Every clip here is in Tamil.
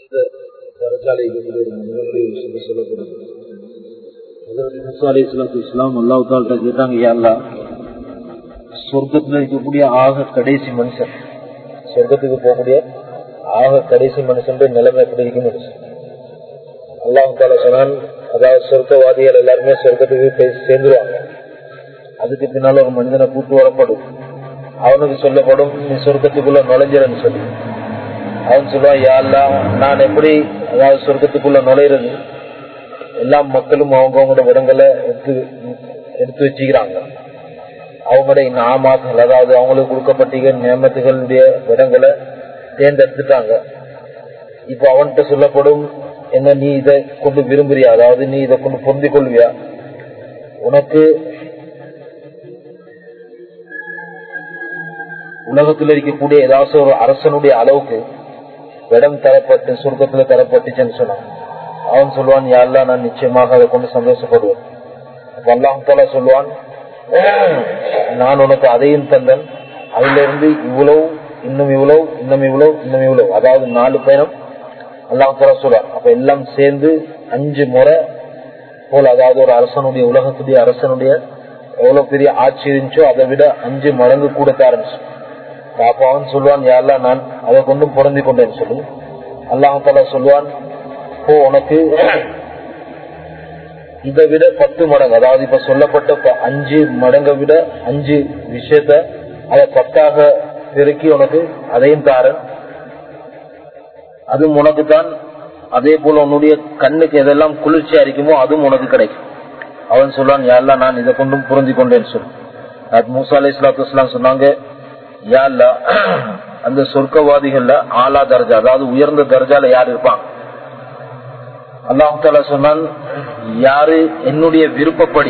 இந்த தரஜாலை இருக்கிற ஒரு மனிதனுடைய விஷயத்தை சொல்லப்படுது ஹஜரத் மூசா அலி இஸ்லாத்து இஸ்லாம் அல்லாஹால்கிட்ட கேட்டாங்க யாருலா சொர்க்கத்துல இருக்கக்கூடிய ஆக கடைசி மனுஷன் சொர்க்கத்துக்கு போகக்கூடிய ஆக கடைசி மனுஷன் நிலைமை எப்படி இருக்குன்னு அல்லாஹு தாலா சொன்னான் அதாவது சொர்க்கவாதிகள் எல்லாருமே சொர்க்கத்துக்கு போய் சேர்ந்துருவாங்க அதுக்கு பின்னால ஒரு மனிதனை கூட்டு வரப்படும் அவனுக்கு சொல்லப்படும் நீ சொர்க்கத்துக்குள்ள நுழைஞ்சிரன்னு சொல்லி அவன் சொல்லுவான் யாழ்லா நான் எப்படி அதாவது சொர்க்கத்துக்குள்ள நுழையிறது எல்லா மக்களும் அவங்கவுங்களோட இடங்களை எடுத்து எடுத்து வச்சுக்கிறாங்க அவங்களுடைய நாமாக்கள் அதாவது அவங்களுக்கு கொடுக்கப்பட்ட நியமத்துகளுடைய இடங்களை தேர்ந்தெடுத்துட்டாங்க இப்ப அவன்கிட்ட சொல்லப்படும் என்ன நீ இதை கொண்டு விரும்புறியா அதாவது நீ இதை கொண்டு பொருந்திக் கொள்வியா உனக்கு உலகத்தில் இருக்கக்கூடிய ஏதாவது ஒரு அரசனுடைய அளவுக்கு இடம் தரப்பட்டு சுருக்கத்துல தரப்பட்டுச்சுன்னு சொன்னான் அவன் சொல்லுவான் யாரெல்லாம் நான் நிச்சயமாக அதை கொண்டு சந்தோஷப்படுவேன் அப்ப அல்லாஹால சொல்லுவான் நான் உனக்கு அதையும் தந்தன் அதுல இருந்து இவ்வளவு இன்னும் இவ்வளவு இன்னும் இவ்வளவு இன்னும் இவ்வளவு அதாவது நாலு பயணம் அல்லாஹால சொல்லுவான் அப்ப எல்லாம் சேர்ந்து அஞ்சு முறை போல அதாவது ஒரு அரசனுடைய உலகத்துடைய அரசனுடைய எவ்வளவு பெரிய ஆட்சி இருந்துச்சோ அதை விட அஞ்சு மடங்கு கூட ஆரம்பிச்சு அப்ப அவன் சொல்லுவான் யாரெல்லாம் நான் அதை கொண்டும் பொருந்தி கொண்டேன்னு சொல்லி அல்லாஹால சொல்லுவான் ஓ உனக்கு இதை விட பத்து மடங்கு அதாவது இப்ப சொல்லப்பட்ட அஞ்சு மடங்கை விட அஞ்சு விஷயத்த அதை பத்தாக பெருக்கி உனக்கு அதையும் தாரன் அதுவும் உனக்கு தான் அதே போல உன்னுடைய கண்ணுக்கு எதெல்லாம் குளிர்ச்சியா இருக்குமோ அதுவும் உனக்கு கிடைக்கும் அவன் சொல்லுவான் யாரெல்லாம் நான் இதை கொண்டும் புரிஞ்சு கொண்டேன்னு சொல்லி அது மூசா அலி இஸ்லாத்து சொன்னாங்க யாழ்லா அந்த சொர்க்கவாதிகள்ல ஆலா தர்ஜா அதாவது உயர்ந்த தர்ஜால யார் இருப்பான் அல்லாஹால சொன்னான் யாரு என்னுடைய விருப்பப்படி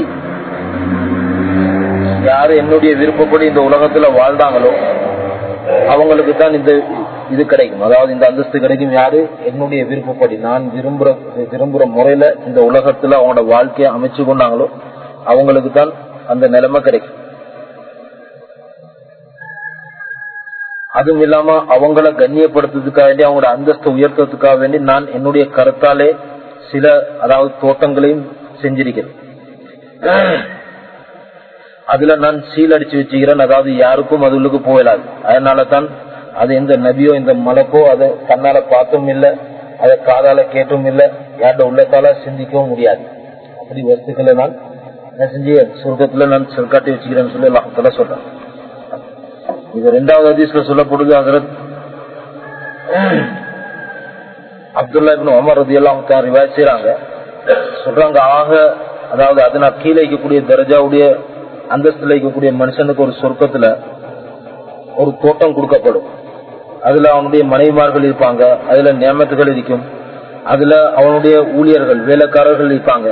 யாரு என்னுடைய விருப்பப்படி இந்த உலகத்துல வாழ்ந்தாங்களோ அவங்களுக்கு தான் இந்த இது கிடைக்கும் அதாவது இந்த அந்தஸ்து கிடைக்கும் யாரு என்னுடைய விருப்பப்படி நான் விரும்புற விரும்புற முறையில இந்த உலகத்துல அவங்களோட வாழ்க்கையை அமைச்சு கொண்டாங்களோ அவங்களுக்கு தான் அந்த நிலைமை கிடைக்கும் அதுவும் இல்லாம அவங்கள கண்ணியப்படுத்துறதுக்காக வேண்டி அவங்களோட அந்தஸ்தை உயர்த்துறதுக்காக வேண்டி நான் என்னுடைய கருத்தாலே சில அதாவது தோட்டங்களையும் செஞ்சிருக்கிறேன் அதுல நான் சீல் அடிச்சு வச்சுக்கிறேன் அதாவது யாருக்கும் அது உள்ளுக்கு போயிடாது அதனால தான் அது எந்த நபியோ இந்த மலக்கோ அதை கண்ணால பார்த்தும் இல்லை அதை காதால கேட்டும் இல்லை யார்ட உள்ளத்தால சிந்திக்கவும் முடியாது அப்படி வஸ்துக்களை நான் என்ன செஞ்சு சொர்க்கத்துல நான் சொற்காட்டி வச்சுக்கிறேன்னு சொல்லி எல்லாம் சொல்றேன் இது ரெண்டாவது அதிசல சொல்லப்படுது ஹசரத் அப்துல்லா இபின் உமர் ரதி எல்லாம் ரிவாய் செய்யறாங்க சொல்றாங்க ஆக அதாவது அது நான் கீழே இருக்கக்கூடிய தர்ஜாவுடைய அந்தஸ்துல இருக்கக்கூடிய மனுஷனுக்கு ஒரு சொர்க்கத்துல ஒரு தோட்டம் கொடுக்கப்படும் அதுல அவனுடைய மனைவிமார்கள் இருப்பாங்க அதுல நியமத்துகள் இருக்கும் அதுல அவனுடைய ஊழியர்கள் வேலைக்காரர்கள் இருப்பாங்க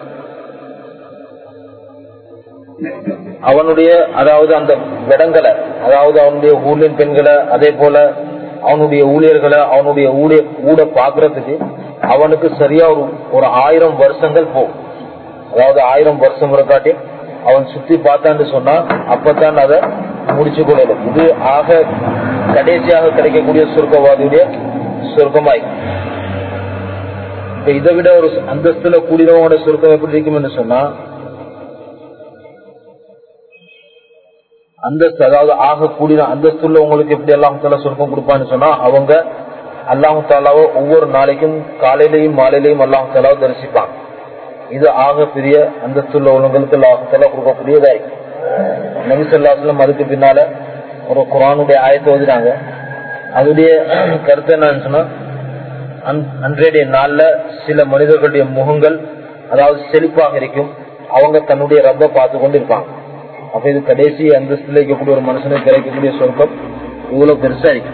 அவனுடைய அதாவது அந்த இடங்களை அதாவது அவனுடைய ஊழியன் பெண்களை அதே போல அவனுடைய ஊழியர்களை அவனுடைய ஊழிய ஊட பாக்குறதுக்கு அவனுக்கு சரியா ஒரு ஒரு ஆயிரம் வருஷங்கள் போகும் அதாவது ஆயிரம் வருஷம் காட்டி அவன் சுத்தி பார்த்தான்னு சொன்னா அப்பதான் அதை முடிச்சு கொள்ளணும் இது ஆக கடைசியாக கிடைக்கக்கூடிய சுருக்கவாதியுடைய சுருக்கமாய் இப்ப இதை விட ஒரு அந்தஸ்துல கூடினவங்களோட சுருக்கம் எப்படி இருக்கும்னு சொன்னா அந்தஸ்து அதாவது ஆக கூடின அந்தஸ்துள்ள உங்களுக்கு எப்படி அல்லாஹால சொர்க்கம் கொடுப்பான்னு சொன்னா அவங்க அல்லாஹு தாலாவோ ஒவ்வொரு நாளைக்கும் காலையிலையும் மாலையிலையும் அல்லாஹு தாலாவை தரிசிப்பாங்க இது ஆக பெரிய அந்தஸ்துள்ள உள்ளவங்களுக்கு அல்லாஹு தாலா கொடுக்கக்கூடியதா இருக்கு நபிசல்லாஸ்லம் அதுக்கு பின்னால ஒரு குரானுடைய ஆயத்தை ஓதினாங்க அதோடைய கருத்து என்னன்னு சொன்னா அன்றைய நாள்ல சில மனிதர்களுடைய முகங்கள் அதாவது செழிப்பாக இருக்கும் அவங்க தன்னுடைய ரப்ப பார்த்து கொண்டு இருப்பாங்க அப்ப இது கடைசி அந்தஸ்துல இருக்கக்கூடிய ஒரு மனுஷனுக்கு கிடைக்கக்கூடிய சொர்க்கம் இவ்வளவு பெருசா இருக்கு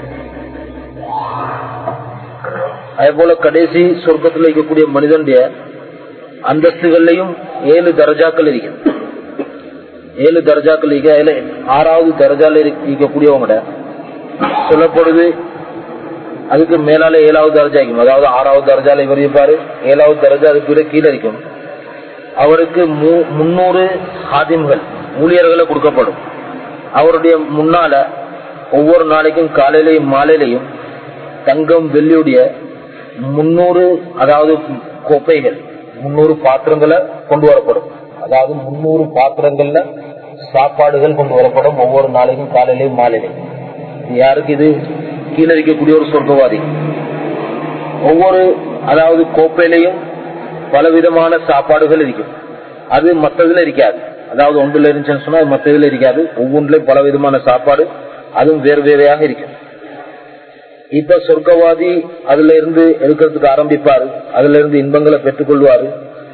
அதே போல கடைசி சொர்க்கத்துல இருக்கக்கூடிய மனிதனுடைய அந்தஸ்துகள்லையும் ஏழு தர்ஜாக்கள் இருக்கு ஏழு தர்ஜாக்கள் இருக்கு அதுல ஆறாவது தர்ஜால இருக்கக்கூடியவங்க சொல்லப்படுது அதுக்கு மேலால ஏழாவது தர்ஜா இருக்கும் அதாவது ஆறாவது தர்ஜால இவர் இருப்பாரு ஏழாவது தர்ஜா அதுக்கு விட கீழே இருக்கும் அவருக்கு முன்னூறு ஹாதிம்கள் ஊழியர்களை கொடுக்கப்படும் அவருடைய முன்னால ஒவ்வொரு நாளைக்கும் காலையிலையும் மாலையிலையும் தங்கம் வெள்ளியுடைய முன்னூறு அதாவது கோப்பைகள் முன்னூறு பாத்திரங்களை கொண்டு வரப்படும் அதாவது முன்னூறு பாத்திரங்கள்ல சாப்பாடுகள் கொண்டு வரப்படும் ஒவ்வொரு நாளைக்கும் காலையிலையும் மாலையிலையும் இது யாருக்கு இது கீழே இருக்கக்கூடிய ஒரு சொர்க்கவாதி ஒவ்வொரு அதாவது கோப்பையிலையும் பலவிதமான சாப்பாடுகள் இருக்கும் அது மற்றதுல இருக்காது அதாவது ஒன்றுல இருந்துச்சுன்னு சொன்னா அது மற்றதுல இருக்காது ஒவ்வொன்றுலயும் பல விதமான சாப்பாடு அதுவும் வேறு வேறையாக இருக்கும் இப்ப சொர்க்கவாதி அதுல இருந்து எடுக்கிறதுக்கு ஆரம்பிப்பாரு அதுல இருந்து இன்பங்களை பெற்றுக்கொள்வாரு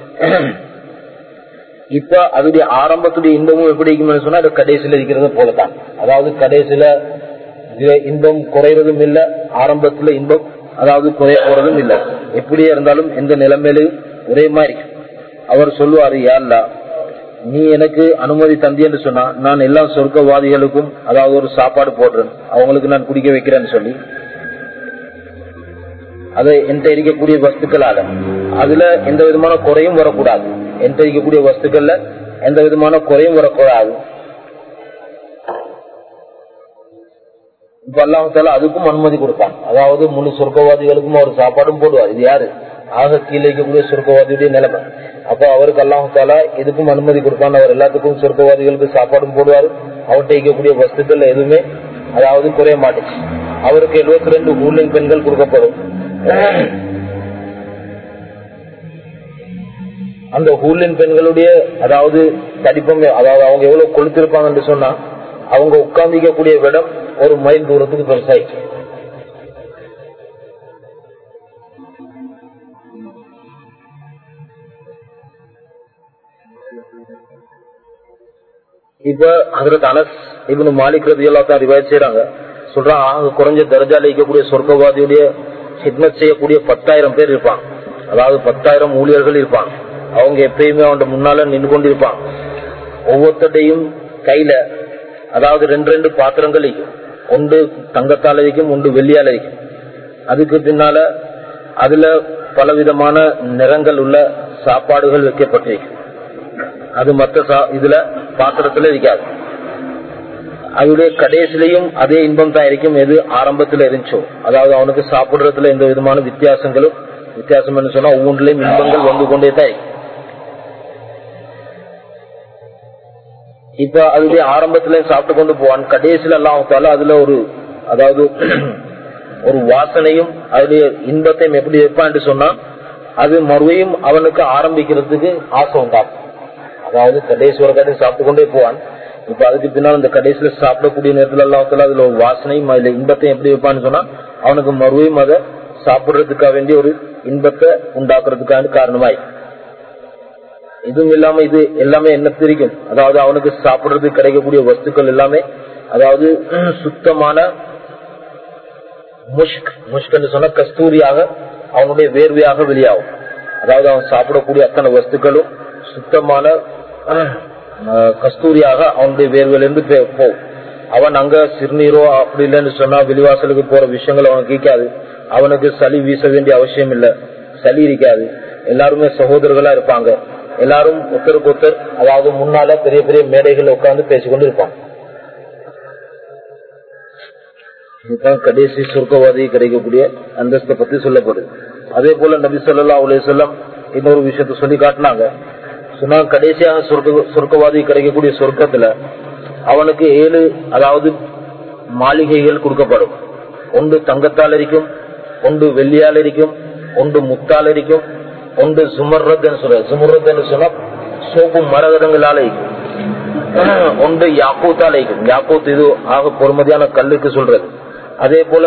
இப்ப அதோடைய ஆரம்பத்துடைய இன்பமும் எப்படி இருக்கும்னு சொன்னா அது கடைசியில இருக்கிறது போலதான் அதாவது கடைசியில இதுல இன்பம் குறைவதும் இல்ல ஆரம்பத்துல இன்பம் அதாவது குறைய போறதும் இல்ல எப்படியே இருந்தாலும் எந்த நிலைமையிலும் ஒரே மாதிரி அவர் சொல்லுவாரு யாருலா நீ எனக்கு அனுமதி தந்தி என்று சொன்னா நான் எல்லா சொர்க்கவாதிகளுக்கும் அதாவது ஒரு சாப்பாடு போடுறேன் அவங்களுக்கு நான் குடிக்க வைக்கிறேன்னு சொல்லி அது என்கிட்ட இருக்கக்கூடிய வஸ்துக்களால அதுல எந்த விதமான குறையும் வரக்கூடாது என்கிட்ட இருக்கக்கூடிய வஸ்துக்கள்ல எந்த விதமான குறையும் வரக்கூடாது இப்ப அல்லாஹால அதுக்கும் அனுமதி கொடுத்தான் அதாவது முழு சொர்க்கவாதிகளுக்கும் அவர் சாப்பாடும் போடுவார் இது யாரு ஆக கீழே இருக்கக்கூடிய சொர்க்கவாதியுடைய நிலைமை அப்ப அவருக்கு அல்லாஹால இதுக்கும் அனுமதி கொடுத்தான் அவர் எல்லாத்துக்கும் சொர்க்கவாதிகளுக்கு சாப்பாடும் போடுவார் அவர்கிட்ட இருக்கக்கூடிய வஸ்துக்கள் எதுவுமே அதாவது குறைய மாட்டுச்சு அவருக்கு எழுபத்தி ரெண்டு ஊழியர் பெண்கள் கொடுக்கப்படும் அந்த ஊழியன் பெண்களுடைய அதாவது தடிப்பம் அதாவது அவங்க எவ்வளவு கொளுத்திருப்பாங்கன்னு சொன்னா அவங்க உட்கார்ந்திக்கக்கூடிய இடம் ஒரு மைல் தூரத்துக்கு பெருசாயிடுச்சு இப்ப அதற்கு அனஸ் இவனு மாலிக் ரதி எல்லாத்தான் ரிவாய் செய்யறாங்க சொல்றான் ஆக குறைஞ்ச தர்ஜால இருக்கக்கூடிய சொர்க்கவாதியுடைய ஹிட்மத் செய்யக்கூடிய பத்தாயிரம் பேர் இருப்பாங்க அதாவது பத்தாயிரம் ஊழியர்கள் இருப்பாங்க அவங்க எப்பயுமே அவன் முன்னால நின்று கொண்டிருப்பாங்க ஒவ்வொருத்தையும் கையில அதாவது ரெண்டு ரெண்டு பாத்திரங்கள் இருக்கும் ஒன்று தங்கத்தால் இருக்கும் ஒன்று வெள்ளியால் இருக்கும் அதுக்கு பின்னால அதுல பலவிதமான நிறங்கள் உள்ள சாப்பாடுகள் வைக்கப்பட்டிருக்கு அது மற்ற இதுல பாத்திரத்துல இருக்காது அதோடைய கடைசிலையும் அதே இன்பம் தான் இருக்கும் எது ஆரம்பத்துல இருந்துச்சோ அதாவது அவனுக்கு சாப்பிடுறதுல எந்த விதமான வித்தியாசங்களும் வித்தியாசம் சொன்னா ஒவ்வொன்றிலையும் இன்பங்கள் வந்து கொண்டே தான் இருக்கும் இப்ப அதுடைய ஆரம்பத்துல சாப்பிட்டு கொண்டு போவான் கடைசியில எல்லாம் அதுல ஒரு அதாவது ஒரு வாசனையும் அதனுடைய இன்பத்தையும் எப்படி வைப்பான்னு சொன்னா அது மறுபடியும் அவனுக்கு ஆரம்பிக்கிறதுக்கு ஆசை உண்டாகும் அதாவது கடைசி ஒரு கடைசி சாப்பிட்டு கொண்டே போவான் இப்ப அதுக்கு பின்னால் இந்த கடைசியில சாப்பிடக்கூடிய நேரத்துல எல்லாம் அதுல ஒரு வாசனையும் அதுல இன்பத்தையும் எப்படி வைப்பான்னு சொன்னா அவனுக்கு மறுபடியும் அதை சாப்பிடுறதுக்காக வேண்டிய ஒரு இன்பத்தை உண்டாக்குறதுக்கான காரணமாய் இதுவும் இல்லாம இது எல்லாமே என்ன தெரியும் அதாவது அவனுக்கு சாப்பிடுறதுக்கு கிடைக்கக்கூடிய வஸ்துக்கள் எல்லாமே அதாவது சுத்தமான முஷ்க் முஷ்க் சொன்ன கஸ்தூரியாக அவனுடைய வேர்வையாக வெளியாகும் அதாவது அவன் சாப்பிடக்கூடிய அத்தனை வஸ்துக்களும் சுத்தமான கஸ்தூரியாக அவனுடைய வேர்வையிலிருந்து போகும் அவன் அங்க சிறுநீரோ அப்படி இல்லைன்னு சொன்னா வெளிவாசலுக்கு போற விஷயங்கள் அவனுக்கு கேட்காது அவனுக்கு சளி வீச வேண்டிய அவசியம் இல்ல சளி இருக்காது எல்லாருமே சகோதரர்களா இருப்பாங்க எல்லாரும் ஒருத்தருக்கு ஒருத்தர் அதாவது முன்னால பெரிய பெரிய மேடைகள் உட்கார்ந்து பேசிக்கொண்டு இருப்பாங்க இதுதான் கடைசி சொர்க்கவாதி கிடைக்கக்கூடிய அந்தஸ்தை பத்தி சொல்லப்படுது அதே போல நபி சொல்லா அலே சொல்லம் இன்னொரு விஷயத்த சொல்லி காட்டினாங்க சொன்னா கடைசியாக சொர்க்க சொர்க்கவாதி கிடைக்கக்கூடிய சொர்க்கத்துல அவனுக்கு ஏழு அதாவது மாளிகைகள் கொடுக்கப்படும் ஒன்று தங்கத்தால் இருக்கும் ஒன்று வெள்ளியால் இருக்கும் ஒன்று முத்தால் இருக்கும் ஒன்று சுமர்ரத் சொல்ற சுமர்ரத் என்று சொன்னா சோப்பு மரகதங்களால இருக்கும் ஒன்று யாக்கூத்தால் இருக்கும் யாக்கூத் இது ஆக பொறுமதியான கல்லுக்கு சொல்றது அதே போல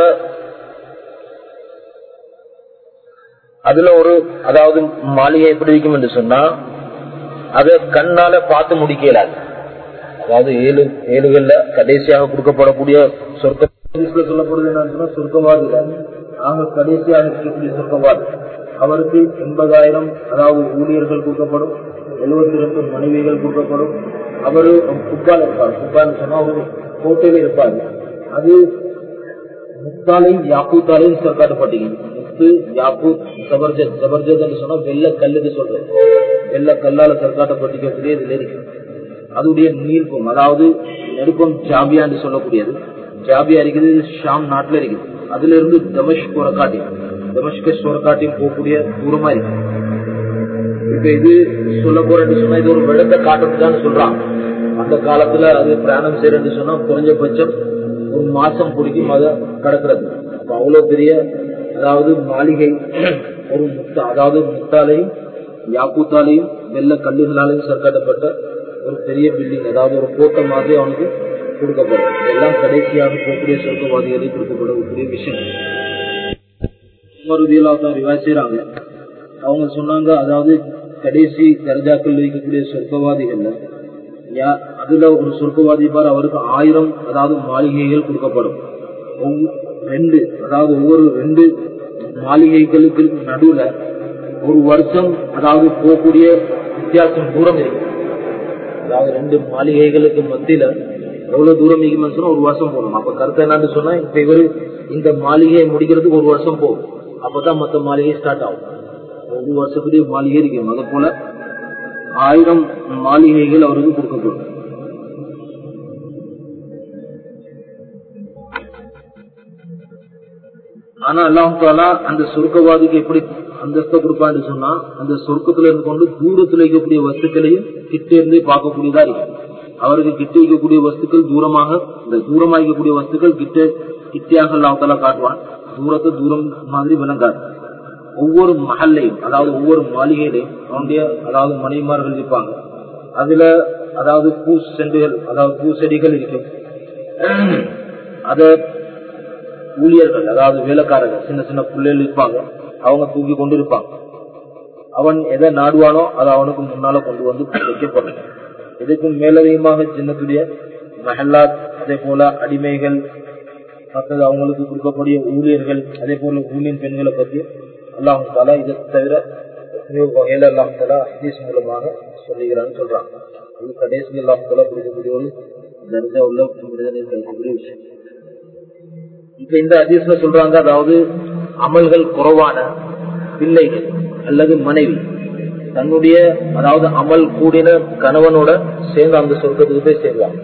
அதுல ஒரு அதாவது மாளிகை எப்படி இருக்கும் என்று சொன்னா அதை கண்ணால பார்த்து முடிக்கலாது அதாவது ஏழு ஏழுகள்ல கடைசியாக கொடுக்கப்படக்கூடிய சொர்க்க சொல்லப்படுது என்ன சொர்க்கவாதி ஆக கடைசியாக இருக்கக்கூடிய சொர்க்கவாதி அவருக்கு எண்பதாயிரம் அதாவது ஊழியர்கள் கொடுக்கப்படும் எழுபத்தி ரெண்டு மனைவிகள் கொடுக்கப்படும் அவரு குப்பால் இருப்பார் குப்பான்னு சொன்னா ஒரு கோட்டையில இருப்பாரு அது முத்தாலையும் யாக்கூத்தாலையும் காட்டப்பட்டிருக்கு முத்து யாக்கூத் சபர்ஜத் சபர்ஜத் என்று சொன்னா வெள்ள கல்லுக்கு சொல்றது வெள்ள கல்லால சர்க்காட்டப்பட்டிருக்கக்கூடிய இதுல இருக்கு அதுடைய நீர்க்கும் அதாவது நெருக்கம் ஜாபியா என்று சொல்லக்கூடியது ஜாபியா இருக்குது ஷாம் நாட்டுல இருக்குது அதுல இருந்து தமஷ் போற காட்டி டெமஸ்கஸ் சொரக்காட்டியும் போகக்கூடிய தூரமா இருக்கு இப்ப இது சொல்ல போறேன்னு சொன்னா இது ஒரு வெள்ளத்தை காட்டுறதுதான் சொல்றான் அந்த காலத்துல அது பிரயாணம் செய்யறேன்னு சொன்னா குறைஞ்சபட்சம் ஒரு மாசம் பிடிக்கும் அதை கடக்கிறது அப்ப அவ்வளவு பெரிய அதாவது மாளிகை ஒரு முத்தா அதாவது முத்தாலையும் யாக்கூத்தாலையும் வெள்ள கல்லுகளாலையும் சர்க்காட்டப்பட்ட ஒரு பெரிய பில்டிங் அதாவது ஒரு கோட்டை மாதிரி அவனுக்கு கொடுக்கப்படும் இதெல்லாம் கடைசியாக போகக்கூடிய சொர்க்கவாதிகளை கொடுக்கப்படக்கூடிய விஷயம் உமருதியெல்லாம் ரிவாய் செய்யறாங்க அவங்க சொன்னாங்க அதாவது கடைசி தர்ஜாக்கள் வைக்கக்கூடிய சொர்க்கவாதிகள்ல யா- அதுல ஒரு சொர்க்கவாதி பார் அவருக்கு ஆயிரம் அதாவது மாளிகைகள் கொடுக்கப்படும் ஒவ்வொ- ரெண்டு அதாவது ஒவ்வொரு ரெண்டு மாளிகைகளுக்கு நடுவுல ஒரு வருஷம் அதாவது போகக்கூடிய வித்தியாசம் தூரம் இருக்கு அதாவது ரெண்டு மாளிகைகளுக்கு மத்தியில எவ்வளவு தூரம் இருக்குன்னு சொன்னா ஒரு வருஷம் போகணும் அப்ப கருத்து என்னன்னு சொன்னா இப்ப இவரு இந்த மாளிகையை முடிக்கிறதுக்கு ஒரு வருஷம் போகும் அப்பதான் மத்த மாளிகை ஸ்டார்ட் ஆகும் ஒரு வருஷத்துடைய மாளிகை இருக்கும் அது போல ஆயிரம் மாளிகைகள் அவருக்கு கொடுக்கப்படும் ஆனா அல்லாஹாலா அந்த சொர்க்கவாதிக்கு எப்படி அந்தஸ்தை கொடுப்பான்னு சொன்னா அந்த சொர்க்கத்துல இருந்து கொண்டு தூரத்துல இருக்கக்கூடிய வஸ்துக்களையும் கிட்ட இருந்து பார்க்கக்கூடியதா இருக்கும் அவருக்கு கிட்ட இருக்கக்கூடிய வஸ்துக்கள் தூரமாக இந்த தூரமாக இருக்கக்கூடிய வஸ்துக்கள் கிட்ட கிட்டியாக அல்லாஹாலா காட்டுவான் தூரத்தை தூரம் மாதிரி விளங்காது ஒவ்வொரு மகல்லையும் அதாவது ஒவ்வொரு மாளிகையிலையும் அவனுடைய அதாவது மனைவிமார்கள் இருப்பாங்க அதுல அதாவது பூ செண்டுகள் அதாவது பூ செடிகள் இருக்கும் அத ஊழியர்கள் அதாவது வேலைக்காரர்கள் சின்ன சின்ன பிள்ளைகள் இருப்பாங்க அவங்க தூக்கி கொண்டு இருப்பாங்க அவன் எதை நாடுவானோ அதை அவனுக்கு முன்னால கொண்டு வந்து வைக்கப்படும் இதுக்கும் மேலதிகமாக சின்னத்துடைய மஹல்லாத் அதே போல அடிமைகள் மற்றது அவங்களுக்கு கொடுக்கக்கூடிய ஊழியர்கள் அதே போல ஊழியன் பெண்களை பத்தி அல்லாஹ் தாலா இதை தவிர எத்தனையோ வகையில அல்லாஹ் தாலா ஹதீஸ் மூலமாக சொல்லுகிறான்னு சொல்றாங்க இது கடைசி அல்லாஹ் தாலா கொடுக்கக்கூடிய ஒரு தர்ஜா உள்ள மனிதனை கிடைக்கக்கூடிய விஷயம் இப்ப இந்த அதிசல சொல்றாங்க அதாவது அமல்கள் குறைவான பிள்ளைகள் அல்லது மனைவி தன்னுடைய அதாவது அமல் கூடின கணவனோட சேர்ந்து அந்த சொர்க்கத்துக்கு போய் சேருவாங்க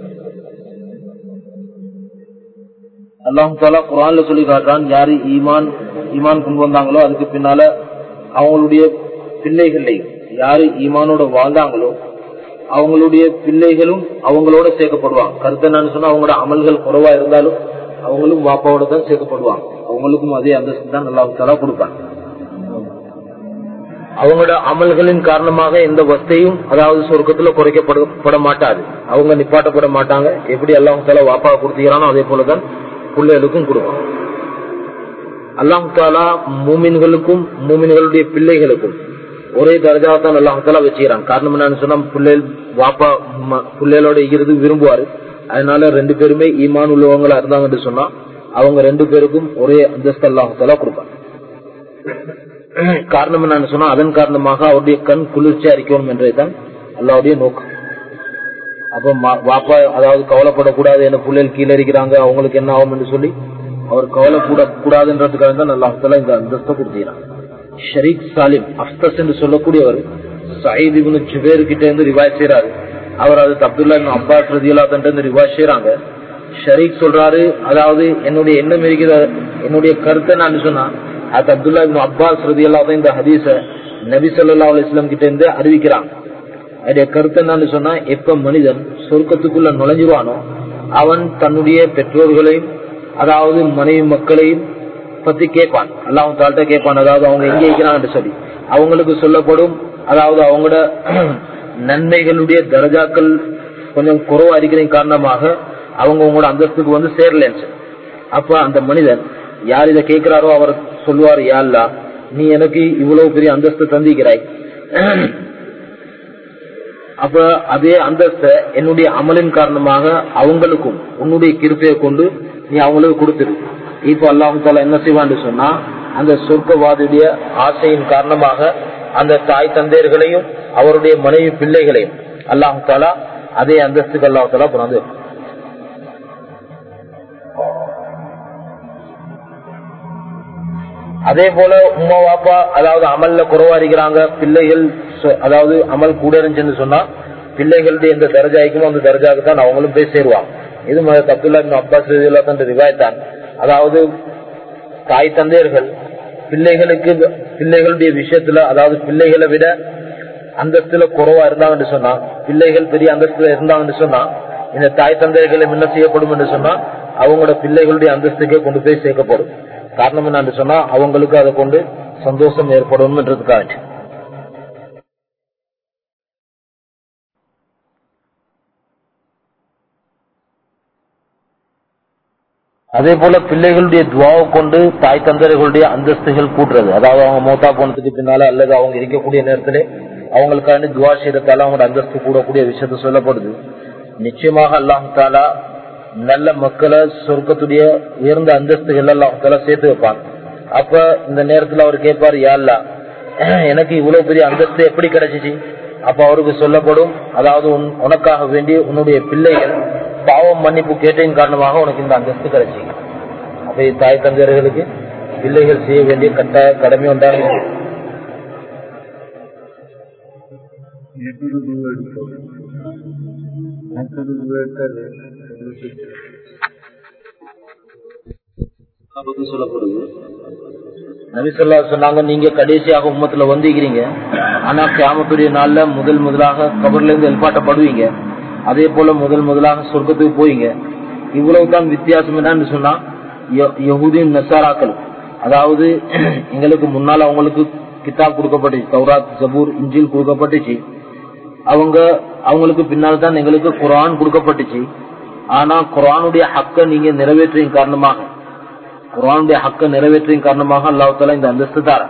அல்லாஹு தாலா குரான்ல சொல்லி காட்டுறான் யாரு ஈமான் ஈமான் கொண்டு வந்தாங்களோ அதுக்கு பின்னால அவங்களுடைய பிள்ளைகளையும் யாரு ஈமானோட வாழ்ந்தாங்களோ அவங்களுடைய பிள்ளைகளும் அவங்களோட சேர்க்கப்படுவாங்க கருத்து என்னன்னு சொன்னா அவங்களோட அமல்கள் குறைவா இருந்தாலும் அவங்களும் வாப்பாவோட தான் சேர்க்கப்படுவாங்க அவங்களுக்கும் அதே அந்தஸ்து தான் அல்லாஹு தாலா கொடுப்பாங்க அவங்களோட அமல்களின் காரணமாக எந்த வஸ்தையும் அதாவது சொர்க்கத்துல குறைக்கப்பட மாட்டாது அவங்க நிப்பாட்டப்பட மாட்டாங்க எப்படி அல்லாஹு தாலா வாப்பா கொடுத்துக்கிறானோ அதே போலதான் பிள்ளைகளுக்கும் கொடுப்பான் அல்லாஹு தாலா மூமின்களுக்கும் மூமின்களுடைய பிள்ளைகளுக்கும் ஒரே தரஜா தான் அல்லாஹு தாலா வச்சுக்கிறான் காரணம் என்னன்னு சொன்னா பிள்ளைகள் வாப்பா ம- பிள்ளைகளோட இருக்கிறது விரும்புவாரு அதனால ரெண்டு பேருமே ஈமான் உள்ளவங்களா இருந்தாங்கன்னு சொன்னா அவங்க ரெண்டு பேருக்கும் ஒரே அந்தஸ்து அல்லாஹு தாலா கொடுப்பான் காரணம் என்னன்னு சொன்னா அதன் காரணமாக அவருடைய கண் குளிர்ச்சியா இருக்கணும் என்றதுதான் அல்லாவுடைய நோக்கம் அப்ப மா- வாப்பா அதாவது கவலைப்படக்கூடாது என்ன பிள்ளைகள் கீழே இருக்கிறாங்க அவங்களுக்கு என்ன ஆகும் என்று சொல்லி அவர் கவலைப்பட கூடாதுன்றதுக்காக தான் அல்லாஹால இந்த அந்தஸ்தை கொடுத்துக்கிறான் ஷரீக் சாலிம் அஃப்தஸ் என்று சொல்லக்கூடியவர் சயீத் இப்னு ஜுபேர் கிட்ட இருந்து ரிவாய் செய்யறாரு அவர் அது அப்துல்லா இப்னு அப்பாஸ் ரதியல்லா இருந்து ரிவாய் செய்யறாங்க ஷரீக் சொல்றாரு அதாவது என்னுடைய எண்ணம் இருக்கிற என்னுடைய கருத்தை நான் சொன்னா அது அப்துல்லா இப்னு அப்பாஸ் ரதியல்லா இந்த ஹதீஸ நபி ஸல்லல்லாஹு அலைஹி வஸல்லம் கிட்ட இருந்து அறிவிக்கிறாங்க அதோட கருத்து என்னன்னு சொன்னா எப்ப மனிதன் சொர்க்கத்துக்குள்ள நுழைஞ்சிருவானோ அவன் தன்னுடைய பெற்றோர்களையும் அதாவது மனைவி மக்களையும் பத்தி கேட்பான் அல்லாஹ் தாழ்த்த கேட்பான் அதாவது அவங்க எங்க இருக்கிறாங்க சொல்லி அவங்களுக்கு சொல்லப்படும் அதாவது அவங்களோட நன்மைகளுடைய தரஜாக்கள் கொஞ்சம் குறைவா இருக்கிறது காரணமாக அவங்க உங்களோட அந்தஸ்துக்கு வந்து சேரலன்னு சொல்லி. அப்ப அந்த மனிதன் யார் இதை கேட்கிறாரோ அவர் சொல்லுவார் யா அல்லாஹ், நீ எனக்கு இவ்வளவு பெரிய அந்தஸ்து தந்திக்கிறாய் அப்ப அதே அந்தஸ்த என்னுடைய அமலின் காரணமாக அவங்களுக்கும் உன்னுடைய கிருப்பையை கொண்டு நீ அவங்களுக்கு கொடுத்துரு இப்ப அல்லாஹு தாலா என்ன செய்வான்னு சொன்னா அந்த சொர்க்கவாதியுடைய ஆசையின் காரணமாக அந்த தாய் தந்தையர்களையும் அவருடைய மனைவி பிள்ளைகளையும் அல்லாஹு தாலா அதே அந்தஸ்துக்கு அல்லாஹு தாலா பிறந்து அதே போல உமா வாப்பா அதாவது அமல்ல குறைவா இருக்கிறாங்க பிள்ளைகள் சொ- அதாவது அமல் கூட இருந்துச்சுன்னு சொன்னா பிள்ளைகளுடைய எந்த தர்ஜாய்க்குமோ அந்த தர்ஜாவுக்கு தான் அவங்களும் போய் சேருவாங்க இது அப்துல்லா இப்னு அப்பாஸ் ரலியல்லாஹு அன்ஹு ரிவாயத்தான் அதாவது தாய் தந்தையர்கள் பிள்ளைகளுக்கு பிள்ளைகளுடைய விஷயத்துல அதாவது பிள்ளைகளை விட அந்தஸ்துல குறைவா இருந்தாங்கன்னு சொன்னா பிள்ளைகள் பெரிய அந்தஸ்துல இருந்தாங்கன்னு சொன்னா இந்த தாய் தந்தைகளை என்ன செய்யப்படும் என்று சொன்னா அவங்களோட பிள்ளைகளுடைய அந்தஸ்துக்கே கொண்டு போய் சேர்க்கப்படும் காரணம் என்னன்னு சொன்னா அவங்களுக்கு அதை கொண்டு சந்தோஷம் ஏற்படும் அதே போல பிள்ளைகளுடைய துவாவை கொண்டு தாய் தந்தர்களுடைய அந்தஸ்துகள் கூட்டுறது அதாவது அவங்க மோத்தா போனதுக்கு பின்னால அல்லது அவங்க இருக்கக்கூடிய நேரத்திலே அவங்களுக்கான துவா செய்யறதால அவங்களோட அந்தஸ்து கூடக்கூடிய விஷயத்த சொல்லப்படுது நிச்சயமாக அல்லாஹ் தாலா நல்ல மக்களை சொர்க்கத்துடைய உயர்ந்த அந்தஸ்துகள் எல்லாம் தாலா சேர்த்து வைப்பான் அப்ப இந்த நேரத்துல அவர் கேட்பாரு யாழ்லா எனக்கு இவ்வளவு பெரிய அந்தஸ்து எப்படி கிடைச்சிச்சு அப்ப அவருக்கு சொல்லப்படும் அதாவது உனக்காக வேண்டி உன்னுடைய பிள்ளைகள் பாவம் மன்னிப்பு கேட்டதின் காரணமாக உனக்கு இந்த அந்தஸ்து கிடைச்சி அப்ப தாய் தந்தையர்களுக்கு பிள்ளைகள் செய்ய வேண்டிய கட்டாய கடமை உண்டாக சொல்லப்படுது நபிசல்லா சொன்னாங்க நீங்க கடைசியாக உம்மத்துல வந்திருக்கிறீங்க ஆனா கிராமத்துடைய நாள்ல முதல் முதலாக கபர்ல இருந்து எழுப்பாட்டப்படுவீங்க அதே போல முதல் முதலாக சொர்க்கத்துக்கு போயிங்க இவ்வளவுதான் வித்தியாசம் என்னன்னு சொன்னா யகுதின் நசாராக்கள் அதாவது எங்களுக்கு முன்னால் அவங்களுக்கு கிதாப் கொடுக்கப்பட்டுச்சு தௌராத் ஜபூர் இஞ்சில் கொடுக்கப்பட்டுச்சு அவங்க அவங்களுக்கு பின்னால் தான் எங்களுக்கு குரான் கொடுக்கப்பட்டுச்சு ஆனா குரானுடைய ஹக்க நீங்க நிறைவேற்றின் காரணமாக குரானுடைய ஹக்க நிறைவேற்றின் காரணமாக அல்லாஹால இந்த அந்தஸ்து தார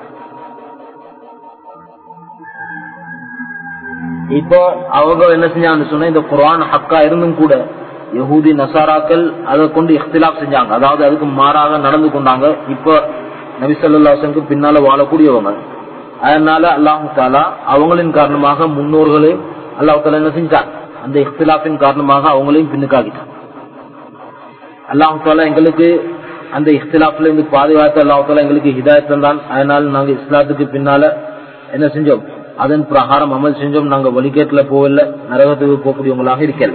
இப்போ அவங்க என்ன செஞ்சாங்கன்னு சொன்னா இந்த குரான் ஹக்கா இருந்தும் கூட யஹூதி நசாராக்கள் அதை கொண்டு இஃப்திலாப் செஞ்சாங்க அதாவது அதுக்கு மாறாக நடந்து கொண்டாங்க இப்ப நபிசல்லாசனுக்கு பின்னால வாழக்கூடியவங்க அதனால அல்லாஹு தாலா அவங்களின் காரணமாக முன்னோர்களே அல்லாஹு தாலா என்ன செஞ்சாங்க அந்த இஃப்திலாப்பின் காரணமாக அவங்களையும் பின்னுக்காகிட்டாங்க அல்லாஹு தாலா எங்களுக்கு அந்த இஃப்திலாப்ல இருந்து பாதுகாத்து அல்லாஹு தாலா எங்களுக்கு ஹிதாயத்தம் தான் அதனால நாங்க இஸ்லாத்துக்கு பின்னால என்ன செஞ்சோம் அதன் பிரகாரம் அமல் செஞ்சோம் நாங்க வழிகேட்டுல போகல நரகத்துக்கு போகக்கூடியவங்களாக இருக்கல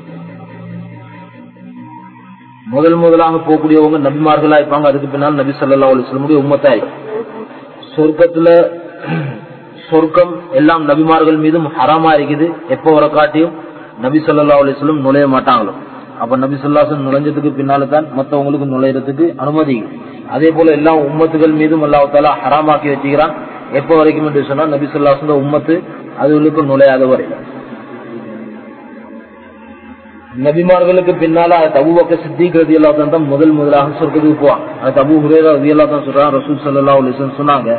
முதல் முதலாக போகக்கூடியவங்க நபிமார்களா இருப்பாங்க அதுக்கு பின்னால் நபி சல்லா அலிஸ்லமுடைய உம்மத்தா சொர்க்கத்துல சொர்க்கம் எல்லாம் நபிமார்கள் மீதும் ஹராமா இருக்குது எப்ப வர காட்டியும் நபி சொல்லா அலிஸ்லம் நுழைய மாட்டாங்களோ அப்ப நபி சொல்லாசன் நுழைஞ்சதுக்கு பின்னால தான் மற்றவங்களுக்கு நுழையறதுக்கு அனுமதி அதே போல எல்லா உம்மத்துகள் மீதும் அல்லாஹால ஹராமாக்கி வச்சுக்கிறான் எப்ப வரைக்கும் என்று சொன்னா நபி சொல்லாசன் உம்மத்து அதுகளுக்கு நுழையாத வரை நபிமார்களுக்கு பின்னால தபுபக்க சித்திக் ரதி அல்லா தான் முதல் முதலாக சொர்க்கத்துக்கு போவான் அது தபு ஹுரேரா ரதி அல்லா தான் சொல்றான் ரசூல் சல்லா அலிசன் சொன்னாங்க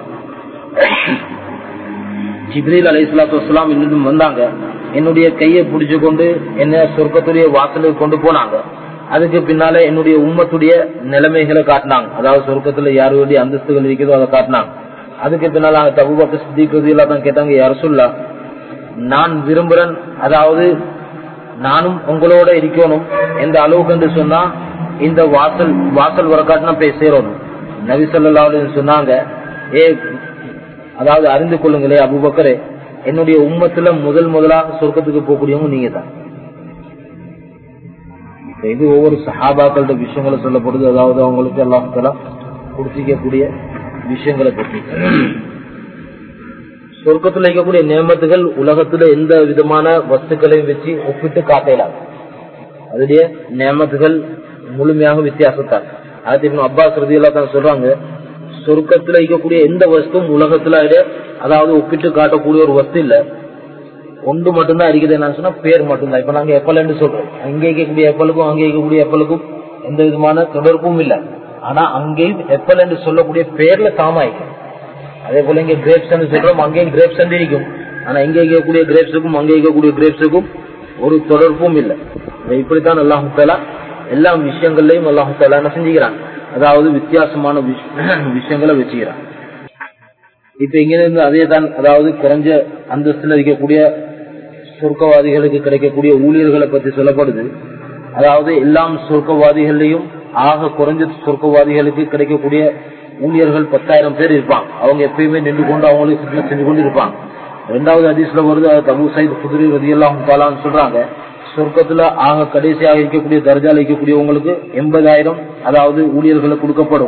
ஜிப்ரீல் அலி இஸ்லாத்து வலாம் இன்னும் வந்தாங்க என்னுடைய கையை பிடிச்சு கொண்டு என்ன சொர்க்கத்துடைய வாசலுக்கு கொண்டு போனாங்க அதுக்கு பின்னால என்னுடைய உம்மத்துடைய நிலைமைகளை காட்டினாங்க அதாவது சொர்க்கத்துல யாருடைய அந்தஸ்துகள் இருக்குதோ அதை காட்டினாங்க அதுக்கு பின்னால தபுபக்க சித்திக் ரதி அல்லா தான் கேட்டாங்க யார சொல்லா நான் விரும்புறேன் அதாவது நானும் உங்களோட இருக்கணும் எந்த அளவுக்கு என்று சொன்னா இந்த வாசல் வாசல் வரக்காட்டுனா போய் சேரணும் நபி சொல்லா சொன்னாங்க ஏ அதாவது அறிந்து கொள்ளுங்களே அபுபக்கரே என்னுடைய உம்மத்துல முதல் முதலாக சொர்க்கத்துக்கு போகக்கூடியவங்க நீங்க தான் இது ஒவ்வொரு சஹாபாக்களோட விஷயங்களை சொல்லப்படுது அதாவது அவங்களுக்கு எல்லாம் குடிச்சிக்கக்கூடிய விஷயங்களை பற்றி சொர்க்கத்தில் இருக்கக்கூடிய நியமத்துகள் உலகத்துல எந்த விதமான வஸ்துக்களையும் வச்சு ஒப்பிட்டு காட்டலாம் அதுடைய நியமத்துகள் முழுமையாக வித்தியாசத்தான் அது இன்னும் அப்பாஸ் ரதியெல்லாம் தான் சொல்றாங்க சொர்க்கத்துல இருக்கக்கூடிய எந்த வஸ்துவும் உலகத்துல அதாவது ஒப்பிட்டு காட்டக்கூடிய ஒரு வஸ்து இல்ல ஒன்று மட்டும்தான் இருக்குது என்ன சொன்னா பேர் மட்டும்தான் இப்ப நாங்க எப்பலன்னு சொல்றோம் அங்கே இருக்கக்கூடிய எப்பலுக்கும் அங்கே இருக்கக்கூடிய எப்பலுக்கும் எந்த விதமான தொடர்பும் இல்லை ஆனா அங்கேயும் எப்பல் என்று சொல்லக்கூடிய பேர்ல தாமாயிக்கும் அதே போல இங்க கிரேப்ஸ் சொல்றோம் அங்கேயும் கிரேப்ஸ் இருக்கும் ஆனா இங்க இருக்கக்கூடிய கிரேப்ஸுக்கும் அங்கே இருக்கக்கூடிய கிரேப்ஸுக்கும் ஒரு தொடர்பும் இல்லை இப்படித்தான் அல்லாஹாலா எல்லா விஷயங்கள்லயும் அல்லாஹாலா என்ன செஞ்சுக்கிறான் அதாவது வித்தியாசமான விஷயங்களை வச்சுக்கிறான் இப்ப இங்க இருந்து அதே தான் அதாவது குறைஞ்ச அந்தஸ்துல இருக்கக்கூடிய சொர்க்கவாதிகளுக்கு கிடைக்கக்கூடிய ஊழியர்களை பத்தி சொல்லப்படுது அதாவது எல்லாம் சொர்க்கவாதிகள்லையும் ஆக குறைஞ்ச சொர்க்கவாதிகளுக்கு கிடைக்கக்கூடிய ஊழியர்கள் பத்தாயிரம் பேர் இருப்பாங்க அவங்க எப்பயுமே நின்று கொண்டு அவங்களுக்கு சிந்தனை செஞ்சு கொண்டு இருப்பாங்க ரெண்டாவது அதிசல வருது அது தபு சைத் குதிரை ரதியெல்லாம் தாலான்னு சொல்றாங்க சொர்க்கத்துல ஆக கடைசியாக இருக்கக்கூடிய தர்ஜால இருக்கக்கூடியவங்களுக்கு எண்பதாயிரம் அதாவது ஊழியர்களை கொடுக்கப்படும்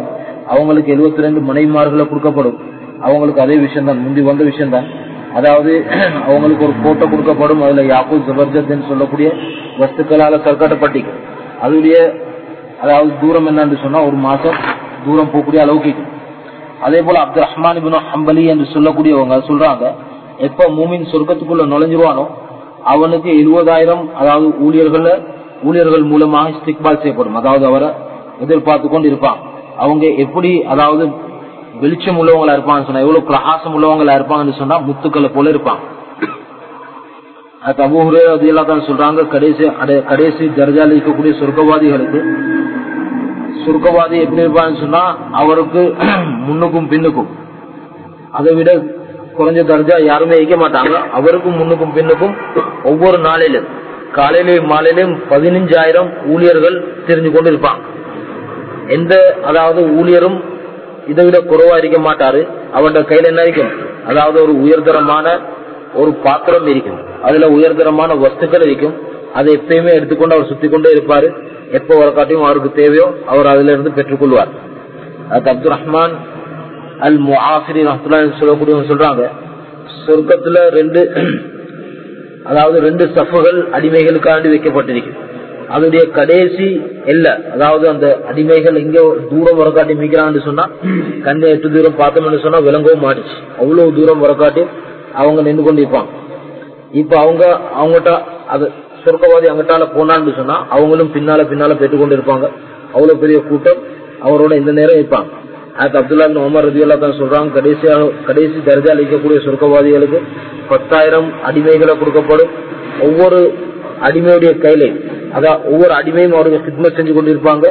அவங்களுக்கு எழுபத்தி ரெண்டு மனைவிமார்களை கொடுக்கப்படும் அவங்களுக்கு அதே விஷயம் தான் முந்தி வந்த விஷயம் தான் அதாவது அவங்களுக்கு ஒரு கோட்டை கொடுக்கப்படும் அதுல யாக்கூ ஜபர்ஜத் சொல்லக்கூடிய வஸ்துக்களால கற்காட்டப்பட்டிக்கும் அதுடைய அதாவது தூரம் என்னன்னு சொன்னா ஒரு மாசம் தூரம் போகக்கூடிய அளவுக்கு இருக்கும். அதே போல அப்துல் ரஹ்மான் இபின் ஹம்பலி என்று சொல்லக்கூடியவங்க சொல்றாங்க எப்ப மூமின் சொர்க்கத்துக்குள்ள நுழைஞ்சிருவானோ அவனுக்கு எழுபதாயிரம் அதாவது ஊழியர்கள் ஊழியர்கள் மூலமாக இஸ்திக்பால் செய்யப்படும் அதாவது அவரை எதிர்பார்த்து கொண்டு இருப்பான் அவங்க எப்படி அதாவது வெளிச்சம் உள்ளவங்களா இருப்பான்னு சொன்னா எவ்வளவு பிரகாசம் உள்ளவங்களா இருப்பாங்கன்னு சொன்னா முத்துக்களை போல இருப்பாங்க அது அபூஹரே அது எல்லாம் சொல்றாங்க கடைசி அடை- கடைசி தர்ஜால இருக்கக்கூடிய சொர்க்கவாதிகளுக்கு சொர்க்கவாதி எப்படி இருப்பான்னு சொன்னா அவருக்கு முன்னுக்கும் பின்னுக்கும் அதை விட குறைஞ்ச தர்ஜா யாருமே வைக்க மாட்டாங்க அவருக்கும் முன்னுக்கும் பின்னுக்கும் ஒவ்வொரு நாளிலும் காலையிலையும் மாலையிலும் பதினஞ்சாயிரம் ஊழியர்கள் தெரிஞ்சு கொண்டு இருப்பாங்க எந்த அதாவது ஊழியரும் இதை விட குறைவா இருக்க மாட்டாரு அவருடைய கையில என்ன இருக்கும் அதாவது ஒரு உயர்தரமான ஒரு பாத்திரம் இருக்கும் அதுல உயர்தரமான வஸ்துக்கள் இருக்கும் அதை எப்பயுமே எடுத்துக்கொண்டு அவர் சுத்தி கொண்டே இருப்பாரு எப்ப வர காட்டியும் அவருக்கு தேவையோ அவர் அதுல இருந்து பெற்றுக்கொள்வார் அது அப்துல் ரஹ்மான் அல் முஆஃபிரி ரஹ்மத்துல்லாஹி சொல்லக்கூடியவங்க சொல்றாங்க சொர்க்கத்துல ரெண்டு அதாவது ரெண்டு சஃபுகள் அடிமைகளுக்காண்டி வைக்கப்பட்டிருக்கு அதனுடைய கடைசி எல்லை அதாவது அந்த அடிமைகள் எங்க தூரம் வரக்காட்டி மிக்கிறான்னு சொன்னா கண்ணை எட்டு தூரம் பார்த்தோம்னு சொன்னா விளங்கவும் மாட்டுச்சு அவ்வளவு தூரம் வரக்காட்டி அவங்க நின்று கொண்டு இருப்பாங்க இப்ப அவங்க அவங்ககிட்ட அது சொர்க்கவாதி அங்கிட்டால போனான்னு சொன்னா அவங்களும் பின்னால பின்னால பெற்றுக்கொண்டு இருப்பாங்க அவ்வளவு பெரிய கூட்டம் அவரோட இந்த நேரம் இருப்பாங்க அதுக்கு அப்துல்லா பின் உமர் ரதி தான் சொல்றாங்க கடைசியாக கடைசி தர்ஜா அளிக்கக்கூடிய சொர்க்கவாதிகளுக்கு பத்தாயிரம் அடிமைகளை கொடுக்கப்படும் ஒவ்வொரு அடிமையுடைய கையில அதான் ஒவ்வொரு அடிமையும் அவருக்கு ஹிட்மத் செஞ்சு கொண்டிருப்பாங்க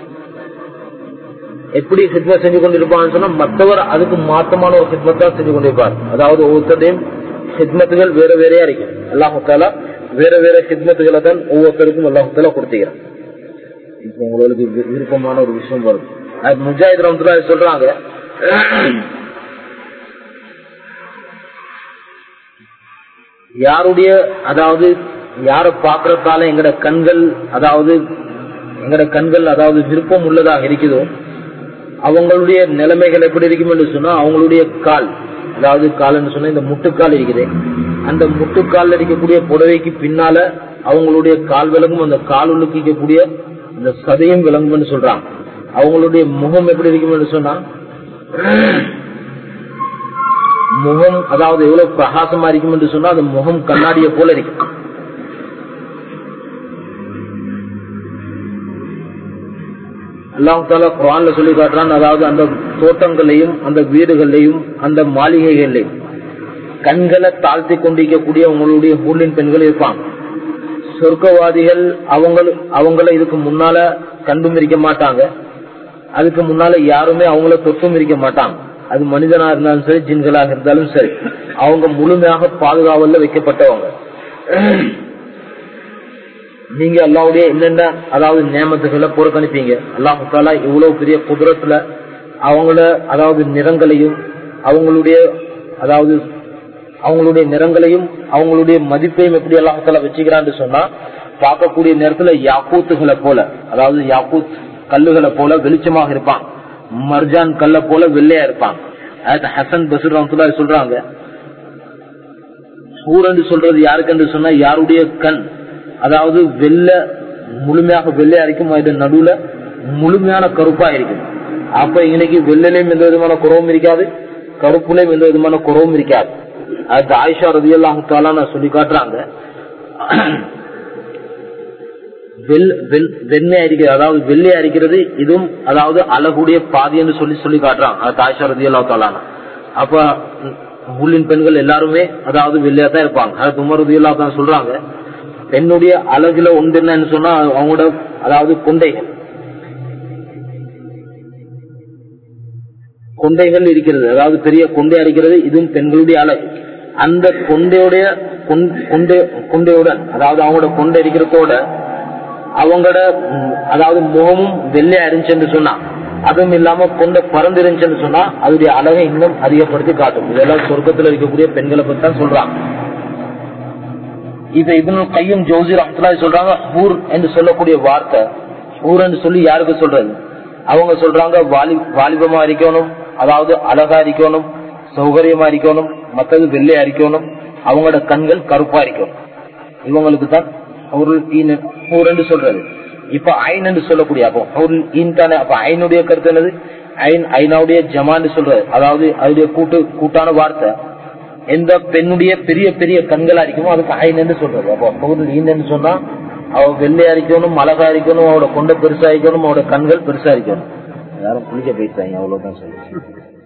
எப்படி ஹிட்மத் செஞ்சு கொண்டிருப்பாங்கன்னு சொன்னா மற்றவர் அதுக்கு மாத்தமான ஒரு ஹிட்மத் தான் செஞ்சு கொண்டிருப்பார் அதாவது ஒவ்வொருத்தரையும் ஹிட்மத்துகள் வேற வேறையா இருக்கும் அல்லாஹால வேற வேற ஹிட்மத்துகளை தான் ஒவ்வொருத்தருக்கும் அல்லாஹால கொடுத்துக்கிறான் இப்ப உங்களுக்கு வி- விருப்பமான ஒரு விஷயம் வரும் அது முஜாஹித் ரஹமத்துல்லாஹி சொல்றாங்க யாருடைய அதாவது யார பாக்குறதால எங்கட கண்கள் அதாவது எங்கட கண்கள் அதாவது விருப்பம் உள்ளதாக இருக்குதோ அவங்களுடைய நிலைமைகள் எப்படி இருக்கும் என்று சொன்னா அவங்களுடைய கால் அதாவது கால்னு சொன்னா இந்த முட்டுக்கால் இருக்குது அந்த முட்டுக்கால் இருக்கக்கூடிய புடவைக்கு பின்னால அவங்களுடைய கால் விலகும் அந்த கால் உள்ளுக்கு இருக்கக்கூடிய இந்த சதையும் விளங்கும்னு சொல்றாங்க அவங்களுடைய முகம் எப்படி இருக்கும் என்று சொன்னா முகம் அதாவது எவ்வளவு பிரகாசமா இருக்கும் என்று சொன்னா அந்த முகம் கண்ணாடியை போல இருக்கும் அல்லாஹ் தாலா குரான்ல சொல்லி காட்டுறான் அதாவது அந்த தோட்டங்களையும் அந்த வீடுகளையும் அந்த மாளிகைகளையும் கண்களை தாழ்த்தி கொண்டிருக்கக்கூடிய உங்களுடைய ஊழின் பெண்கள் இருப்பாங்க சொர்க்கவாதிகள் அவங்க அவங்கள இதுக்கு முன்னால கண்டும் இருக்க மாட்டாங்க அதுக்கு முன்னால யாருமே அவங்கள தொட்டும் இருக்க மாட்டாங்க அது மனிதனா இருந்தாலும் சரி ஜின்களாக இருந்தாலும் சரி அவங்க முழுமையாக பாதுகாவல்ல வைக்கப்பட்டவங்க நீங்க அல்லாவுடைய என்னென்ன அதாவது நியமத்துகளை புறக்கணிப்பீங்க அல்லாஹு தாலா இவ்வளவு பெரிய குதிரத்துல அவங்கள அதாவது நிறங்களையும் அவங்களுடைய அதாவது அவங்களுடைய நிறங்களையும் அவங்களுடைய மதிப்பையும் எப்படி அல்லாஹால வச்சுக்கிறான்னு சொன்னா பார்க்கக்கூடிய நேரத்துல யாக்கூத்துகளை போல அதாவது யாக்கூத் கல்லுகளை போல வெளிச்சமாக இருப்பான் மர்ஜான் கல்ல போல வெள்ளையா இருப்பான் அது ஹசன் பசூர் ரஹமத்துல்லாஹி சொல்றாங்க சூரன் சொல்றது யாருக்குன்னு சொன்னா யாருடைய கண் அதாவது வெள்ள முழுமையாக வெள்ளையா இருக்கும் அது நடுவுல முழுமையான கருப்பா இருக்கும் அப்ப இன்னைக்கு வெள்ளையிலும் எந்த விதமான குறவும் இருக்காது கருப்புலையும் எந்த விதமான குறவும் இருக்காது அது ஆயிஷா ரதி அல்லாஹால சொல்லி காட்டுறாங்க வெண்ணெய் அரிக்கிறது அதாவது வெள்ளை அரிக்கிறது இதுவும் அதாவது அழகுடைய பாதி என்று சொல்லி சொல்லி காட்டுறாங்க அது ஆயிஷா ரதி அல்லாஹாலான அப்ப உள்ளின் பெண்கள் எல்லாருமே அதாவது வெள்ளையா தான் இருப்பாங்க அது உமர் ரதி அல்லா சொல்றாங்க பெண்ணுடைய அழகுல ஒன்று என்னன்னு சொன்னா அவங்களோட அதாவது கொண்டைகள் கொண்டைகள் இருக்கிறது அதாவது பெரிய கொண்டை அடிக்கிறது இதுவும் பெண்களுடைய அழகு அந்த கொண்டையுடைய கொண்டை கொண்டையுடன் அதாவது அவங்களோட கொண்டை இருக்கிறதோட அவங்களோட அதாவது முகமும் வெள்ளையா இருந்துச்சுன்னு சொன்னா அதுவும் இல்லாம கொண்ட பறந்து இருந்துச்சுன்னு சொன்னா அதோடைய அழகை இன்னும் அதிகப்படுத்தி காட்டும் இதெல்லாம் சொர்க்கத்துல இருக்கக்கூடிய பெண்களை பத்தி தான் சொல்றாங்க இதை இவனு கையும் ஜோசி ரஹ்மத்துல்லாஹி சொல்றாங்க ஹூர் என்று சொல்லக்கூடிய வார்த்தை ஹூர் என்று சொல்லி யாருக்கு சொல்றது அவங்க சொல்றாங்க வாலி வாலிபமா இருக்கணும் அதாவது அழகா இருக்கணும் சௌகரியமா இருக்கணும் மத்தது வெள்ளையா இருக்கணும் அவங்களோட கண்கள் கருப்பா இருக்கணும் இவங்களுக்கு தான் என்று சொல்றது இப்ப ஐன் என்று சொல்லக்கூடிய அப்போ ஹவுருல் ஈன் தானே அப்ப ஐனுடைய கருத்து என்னது ஐன் ஐனாவுடைய ஜமான்னு சொல்றது அதாவது அதுடைய கூட்டு கூட்டான வார்த்தை எந்த பெண்ணுடைய பெரிய பெரிய கண்களா இருக்குமோ அதுக்கு ஐன் என்று சொல்றது அப்போ ஹவுருல் ஈன் என்று சொன்னா அவ வெள்ளையா இருக்கணும் அழகா இருக்கணும் அவட கொண்ட பெருசா இருக்கணும் அவட கண்கள் பெருசா இருக்கணும் யாரும் குளிக்க போயிட்டாங்க அவ்வளவுதான் சொல்லி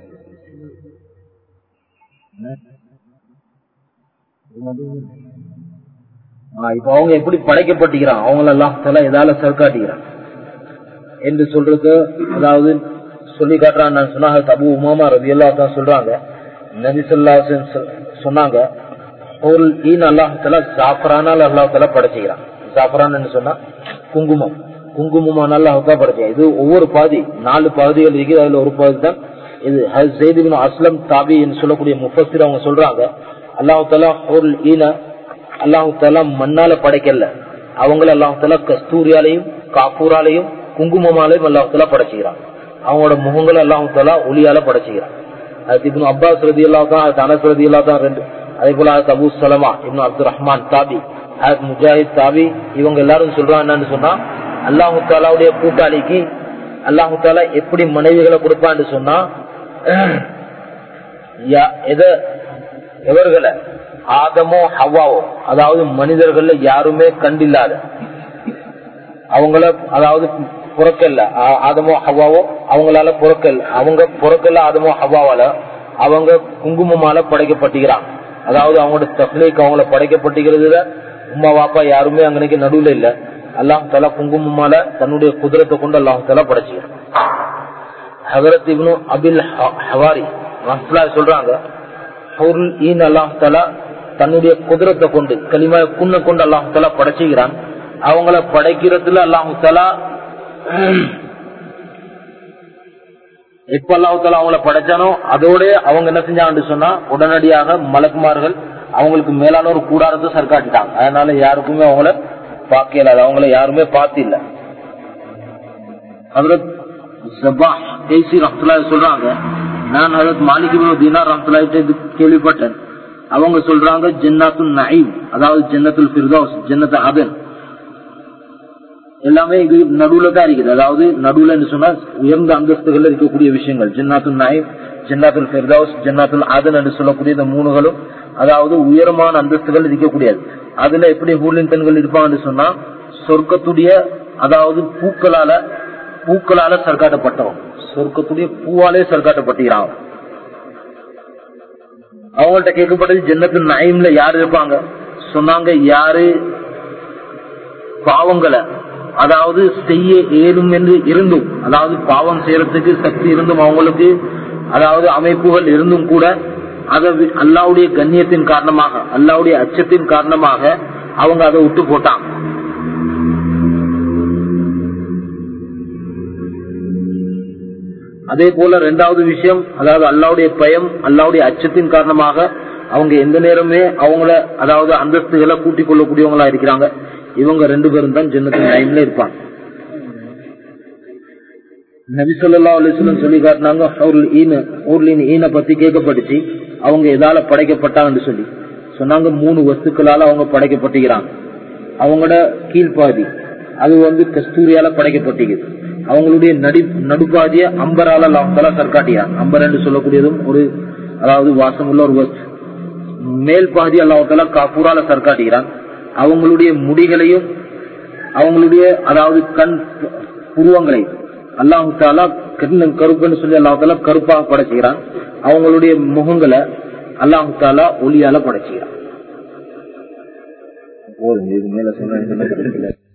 இப்ப அவங்க எப்படி படைக்கப்பட்டுக்கிறான் அவங்களெல்லாம் சில எதால சர்க்காட்டிக்கிறான் என்று சொல்றது அதாவது சொல்லி காட்டுறான்னு சொன்னா தபு உமாமா ரவி தான் சொல்றாங்க நபிசல்லா சொன்னாங்க ஒரு ஈன் அல்லாஹால ஜாஃபரானால் அல்லாஹால படைச்சுக்கிறான் ஜாஃபரான் சொன்னா குங்குமம் குங்குமமான அல்லாஹா படைச்சா இது ஒவ்வொரு பாதி நாலு பகுதிகள் இருக்கு அதுல ஒரு பகுதி தான் இது ஜெய்திபின் அஸ்லம் தாபி என்று சொல்லக்கூடிய முஃபஸ்திர் அவங்க சொல்றாங்க அல்லாஹு தாலா ஒரு ஈன அல்லாஹு தாலா மண்ணால படைக்கல அவங்கள அல்லாஹு தாலா கஸ்தூரியாலையும் காப்பூராலையும் குங்குமமாலையும் அல்லாஹு தாலா படைச்சுக்கிறான் அவங்களோட முகங்களை அல்லாஹு தாலா ஒளியால படைச்சுக்கிறான் அது இப்னு அப்பாஸ் ரதி அல்லா தான் அது அனஸ் ரதி அல்லா தான் ரெண்டு அதே போல அது அபு சலமா இப்னு அப்துல் ரஹ்மான் தாபி அது முஜாஹித் தாபி இவங்க எல்லாரும் சொல்றாங்க என்னன்னு சொன்னா அல்லாஹு தாலாவுடைய கூட்டாளிக்கு அல்லாஹு தாலா எப்படி மனைவிகளை கொடுப்பான்னு சொன்னா எவர்களை ஆதமோ ஹவாவோ அதாவது மனிதர்கள்ல யாருமே கண்டில்லாத அவங்கள அதாவது புறக்கல்ல ஆதமோ ஹவாவோ அவங்களால புறக்கல் அவங்க புறக்கல்ல ஆதமோ ஹவாவால அவங்க குங்குமமால படைக்கப்பட்டுகிறாங்க அதாவது அவங்களோட தக்லீக் அவங்கள படைக்கப்பட்டுகிறதுல உமா வாப்பா யாருமே அங்கனைக்கு நடுவுல இல்ல அல்லாம் தலா குங்குமமால தன்னுடைய குதிரத்தை கொண்டு அல்லாம் தலா படைச்சுக்கிறான் ஹசரத் இப்னு அபில் ஹவாரி சொல்றாங்க அல்லாஹ் தலா தன்னுடைய குதிரத்தை கொண்டு களிமா குன்ன கொண்டு அல்லாஹு தலா படைச்சுக்கிறான் அவங்கள படைக்கிறதுல அல்லாஹு தலா எப்ப அல்லாஹு தலா அவங்கள படைச்சானோ அதோட அவங்க என்ன செஞ்சாங்கன்னு சொன்னா உடனடியாக மலக்குமார்கள் அவங்களுக்கு மேலான ஒரு கூடாரத்தை சர்க்காட்டிட்டாங்க அதனால யாருக்குமே அவங்கள பார்க்கல அவங்கள யாருமே பார்த்து இல்ல சொல்றாங்க நான் ஹசரத் மாலிக் தீனார் ரஹத்துல்லாஹி கேள்விப்பட்டேன் அவங்க சொல்றாங்க ஜன்னாத்துல் நயீம் அதாவது ஜன்னத்துல் ஃபிர்தௌஸ் ஜன்னத் அதன் எல்லாமே இது நடுவுல தான் இருக்குது அதாவது நடுவுல சொன்னா உயர்ந்த அந்தஸ்துகள் இருக்கக்கூடிய விஷயங்கள் ஜன்னாத்துல் நயீம் ஜன்னாத்துல் ஃபிர்தௌஸ் ஜன்னாத்துல் அதன் என்று சொல்லக்கூடிய இந்த மூணுகளும் அதாவது உயரமான அந்தஸ்துகள் இருக்கக்கூடியது அதுல எப்படி ஹூலின் பெண்கள் இருப்பாங்கன்னு சொன்னா சொர்க்கத்துடைய அதாவது பூக்களால பூக்களால சர்க்காட்டப்பட்டவன் சொர்க்கத்துடைய பூவாலே சர்க்காட்டப்பட்டுகிறான் அவங்கள்ட்ட கேட்கப்பட்டது ஜன்னத்து நயம்ல யாரு இருப்பாங்க சொன்னாங்க யாரு பாவங்களை அதாவது செய்ய ஏதும் என்று இருந்தும் அதாவது பாவம் செய்யறதுக்கு சக்தி இருந்தும் அவங்களுக்கு அதாவது அமைப்புகள் இருந்தும் கூட அதை அல்லாவுடைய கண்ணியத்தின் காரணமாக அல்லாவுடைய அச்சத்தின் காரணமாக அவங்க அதை விட்டு போட்டாங்க அதே போல ரெண்டாவது விஷயம் அதாவது அல்லாவுடைய பயம் அல்லாவுடைய அச்சத்தின் காரணமாக அவங்க எந்த நேரமே அவங்கள அதாவது அந்தஸ்துகளை கூட்டிக் கொள்ளக்கூடியவங்களா இருக்கிறாங்க இவங்க ரெண்டு பேரும் தான் ஜன்னத்தின் டைம்ல இருப்பாங்க நபிசல்லா அலிஸ்லம் சொல்லி காட்டினாங்க ஈன பத்தி கேட்கப்பட்டுச்சு அவங்க எதால படைக்கப்பட்டாங்கன்னு சொல்லி சொன்னாங்க மூணு வஸ்துக்களால அவங்க படைக்கப்பட்டுகிறாங்க அவங்களோட கீழ்பாதி அது வந்து கஸ்தூரியால படைக்கப்பட்டிருக்கு அவங்களுடைய நடி நடுப்பாதிய அம்பரால அவங்கள சர்க்காட்டியா அம்பர் என்று சொல்லக்கூடியதும் ஒரு அதாவது வாசம் உள்ள ஒரு வஸ்து மேல் பாதி அல்லாஹால காப்பூரால சர்க்காட்டுகிறான் அவங்களுடைய முடிகளையும் அவங்களுடைய அதாவது கண் புருவங்களை அல்லாஹு தாலா கருப்புன்னு சொல்லி அல்லாஹு தாலா கருப்பாக படைச்சுக்கிறான் அவங்களுடைய முகங்களை அல்லாஹு தாலா ஒளியால படைச்சுக்கிறான் மேல சொன்ன